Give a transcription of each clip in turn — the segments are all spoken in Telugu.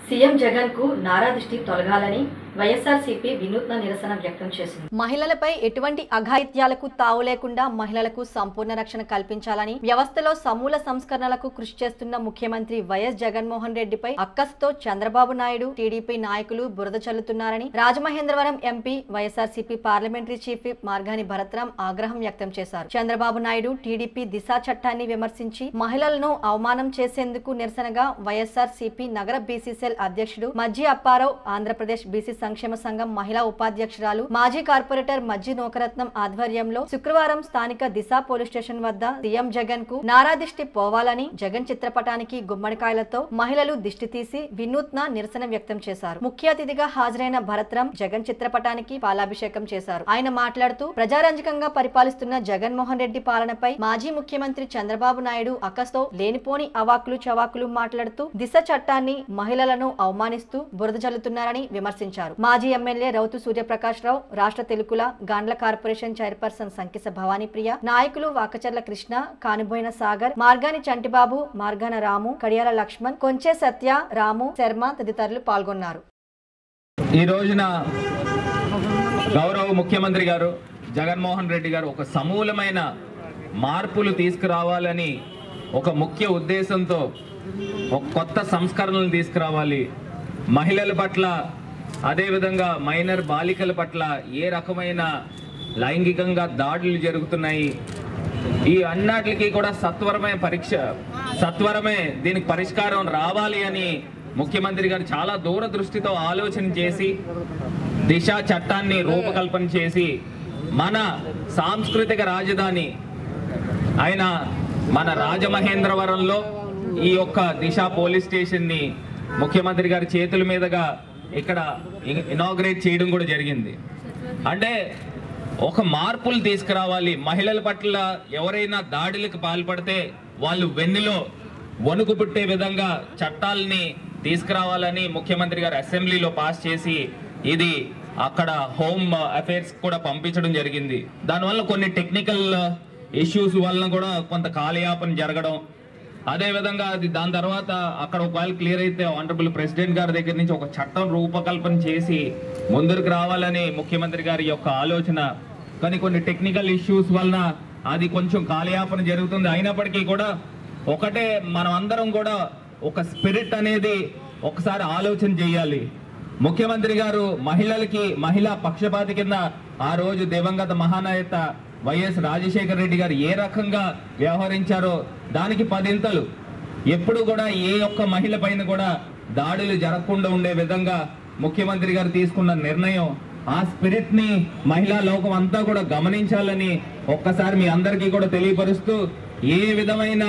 సీఎం జగన్ కు నారా దృష్టి తొలగాలని వైఎస్ఆర్సీపీ వినూత్న నిరసన వ్యక్తం చేసింది మహిళలపై ఎటువంటి అఘాయిత్యాలకు తావు లేకుండా మహిళలకు సంపూర్ణ రక్షణ కల్పించాలని వ్యవస్థలో సమూల సంస్కరణలకు కృషి చేస్తున్న ముఖ్యమంత్రి వైఎస్ జగన్మోహన్ రెడ్డిపై అక్కస్తో చంద్రబాబు నాయుడు టీడీపీ నాయకులు బురద చల్లుతున్నారని Rajamahendravaram MP YSRCP parliamentary chief whip Margani Bharatram ఆగ్రహం వ్యక్తం చేశారు చంద్రబాబు నాయుడు టీడీపీ దిశా చట్టాన్ని విమర్శించి మహిళలను అవమానం చేసేందుకు నిరసనగా వైఎస్ఆర్ సిపి నగర బీసీసీఎల్ అధ్యక్షుడు మజ్జి అప్పారావు ఆంధ్రప్రదేశ్ బీసీ సంక్షేమ సంఘం మహిళా ఉపాధ్యక్షురాలు మాజీ కార్పొరేటర్ మజ్జి నూకరత్నం ఆధ్వర్యంలో శుక్రవారం స్థానిక దిశా పోలీస్ స్టేషన్ వద్ద సీఎం జగన్ కు నారా దిష్టి పోవాలని జగన్ చిత్రపటానికి గుమ్మడికాయలతో మహిళలు దిష్టి తీసి వినూత్న నిరసన వ్యక్తం చేశారు ముఖ్య అతిథిగా హాజరైన భరత్రాం జగన్ చిత్రపటానికి పాలాభిషేకం చేశారు ఆయన మాట్లాడుతూ ప్రజారంజకంగా పరిపాలిస్తున్న జగన్మోహన్ రెడ్డి పాలనపై మాజీ ముఖ్యమంత్రి చంద్రబాబు నాయుడు అకస్తో లేనిపోని అవాకులు చవాకులు మాట్లాడుతూ దిశ చట్టాన్ని మహిళలను అవమానిస్తూ బురద జల్లుతున్నారని విమర్శించారు మాజీ ఎమ్మెల్యే రౌతు సూర్యప్రకాష్ రావు రాష్ట్ర తెలుగుల గాండ్ల కార్పొరేషన్ చైర్పర్సన్ సంకిస భవానీప్రియ నాయకులు వాకచర్ల కృష్ణ కానిబోయిన సాగర్ మార్గాని చంటిబాబు మార్గాన రాము కడియాల లక్ష్మణ్ కొంచె సత్య రాము శర్మ తదితరులు పాల్గొన్నారు ఈ రోజున గౌరవ ముఖ్యమంత్రి గారు జగన్మోహన్ రెడ్డి గారు ఒక సమూలమైన మార్పులు తీసుకురావాలని ఒక ముఖ్య ఉద్దేశంతో ఒక కొత్త సంస్కరణలు తీసుకురావాలి మహిళల పట్ల అదేవిధంగా మైనర్ బాలికల పట్ల ఏ రకమైన లైంగికంగా దాడులు జరుగుతున్నాయి ఈ అన్నిటికి కూడా సత్వరమే పరీక్ష సత్వరమే దీనికి పరిష్కారం రావాలి అని ముఖ్యమంత్రి గారు చాలా దూరదృష్టితో ఆలోచన చేసి దిశ చట్టాన్ని రూపకల్పన చేసి మన సాంస్కృతిక రాజధాని ఆయన మన రాజమహేంద్రవరంలో ఈ యొక్క దిశ పోలీస్ స్టేషన్ ని ముఖ్యమంత్రి గారి చేతుల మీదుగా ఇక్కడ ఇనాగ్రేట్ చేయడం కూడా జరిగింది అంటే ఒక మార్పులు తీసుకురావాలి మహిళల పట్ల ఎవరైనా దాడులకు పాల్పడితే వాళ్ళు వెన్నులో వణుకు పుట్టే విధంగా చట్టాలని తీసుకురావాలని ముఖ్యమంత్రి గారు అసెంబ్లీలో పాస్ చేసి ఇది అక్కడ హోమ్ అఫైర్స్ కూడా పంపించడం జరిగింది దానివల్ల కొన్ని టెక్నికల్ ఇష్యూస్ వలన కూడా కొంత కాలయాపన జరగడం అదే విధంగా అది దాని తర్వాత అక్కడ ఒకవేళ క్లియర్ అయితే ఆనరబుల్ ప్రెసిడెంట్ గారి దగ్గర నుంచి ఒక చట్టం రూపకల్పన చేసి ముందరికి రావాలని ముఖ్యమంత్రి గారి యొక్క ఆలోచన కానీ కొన్ని టెక్నికల్ ఇష్యూస్ వలన అది కొంచెం కాలయాపన జరుగుతుంది అయినప్పటికీ కూడా ఒకటే మనం అందరం కూడా ఒక స్పిరిట్ అనేది ఒకసారి ఆలోచన చేయాలి ముఖ్యమంత్రి గారు మహిళలకి మహిళా పక్షపాతి కింద ఆ రోజు దివంగత మహానాయత వైఎస్ రాజశేఖర రెడ్డి గారు ఏ రకంగా వ్యవహరించారో దానికి పదింతలు ఎప్పుడు కూడా ఏ ఒక్క మహిళ పైన కూడా దాడులు జరగకుండా ఉండే విధంగా ముఖ్యమంత్రి గారు తీసుకున్న నిర్ణయం ఆ స్పిరిట్ ని మహిళా లోకం అంతా కూడా గమనించాలని ఒక్కసారి మీ అందరికీ కూడా తెలియపరుస్తూ ఏ విధమైన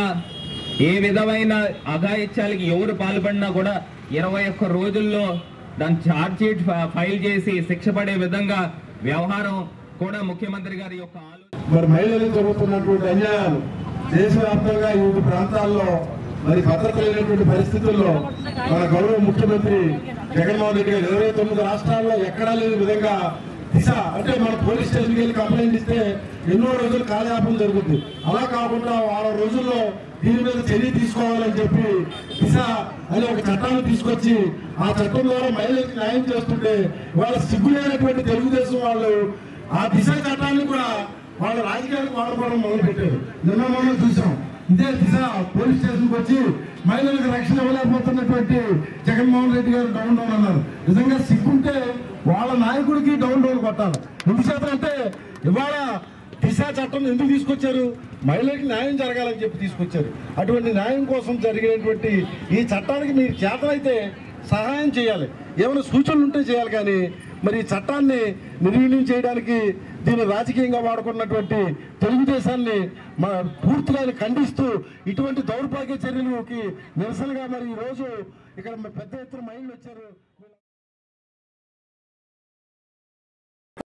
ఏ విధమైన అఘాయిత్యాలకి ఎవరు పాల్పడినా కూడా ఇరవై ఒక్క రోజుల్లో దాని ఛార్జ్ షీట్ ఫైల్ చేసి శిక్ష పడే విధంగా వ్యవహారం కూడా ముఖ్యమంత్రి గారి యొక్క ఆలోచన మరి మహిళలకు జరుగుతున్నటువంటి అన్యాయాలు దేశవ్యాప్తంగా వివిధ ప్రాంతాల్లో మరి భద్రత లేనటువంటి పరిస్థితుల్లో మన గౌరవ ముఖ్యమంత్రి జగన్మోహన్ రెడ్డి గారు ఇరవై తొమ్మిది రాష్ట్రాల్లో ఎక్కడా లేని విధంగా దిశ అంటే మన పోలీస్ స్టేషన్కి వెళ్ళి కంప్లైంట్ ఇస్తే ఎన్నో రోజులు కాలయాపన జరుగుతుంది అలా కాకుండా వారం రోజుల్లో దీని మీద చర్య తీసుకోవాలని చెప్పి దిశ అనే ఒక చట్టాన్ని తీసుకొచ్చి ఆ చట్టం ద్వారా మహిళలకు న్యాయం చేస్తుంటే వాళ్ళ సిగ్గులేనటువంటి తెలుగుదేశం వాళ్ళు ఆ దిశ చట్టాన్ని కూడా వాళ్ళ రాజకీయాలకు వాడుకోవడం మొదలు పెట్టారు నిన్న మొన్న చూసాం ఇదే దిశ పోలీస్ స్టేషన్కి వచ్చి మహిళలకు రక్షణ ఇవ్వలేకపోతున్నటువంటి జగన్మోహన్ రెడ్డి గారు డౌన్ డౌన్ అన్నారు నిజంగా సిగ్గుంటే వాళ్ళ నాయకుడికి డౌన్ డౌన్ కొట్టాలి ఎందుచేత అంటే ఇవాళ దిశ చట్టం ఎందుకు తీసుకొచ్చారు మహిళలకు న్యాయం జరగాలని చెప్పి తీసుకొచ్చారు అటువంటి న్యాయం కోసం జరిగినటువంటి ఈ చట్టానికి మీరు చేతనైతే సహాయం చేయాలి ఏమైనా సూచనలు ఉంటే చేయాలి కానీ మరి ఈ చట్టాన్ని నిర్వీర్యం చేయడానికి దీన్ని రాజకీయంగా వాడుకున్నటువంటి తెలుగుదేశాన్ని మా పూర్తిగా ఖండిస్తూ ఇటువంటి దౌర్భాగ్య చర్యలకి నిరసనగా మరి ఈ రోజు ఇక్కడ పెద్ద ఎత్తున మహిళలు వచ్చారు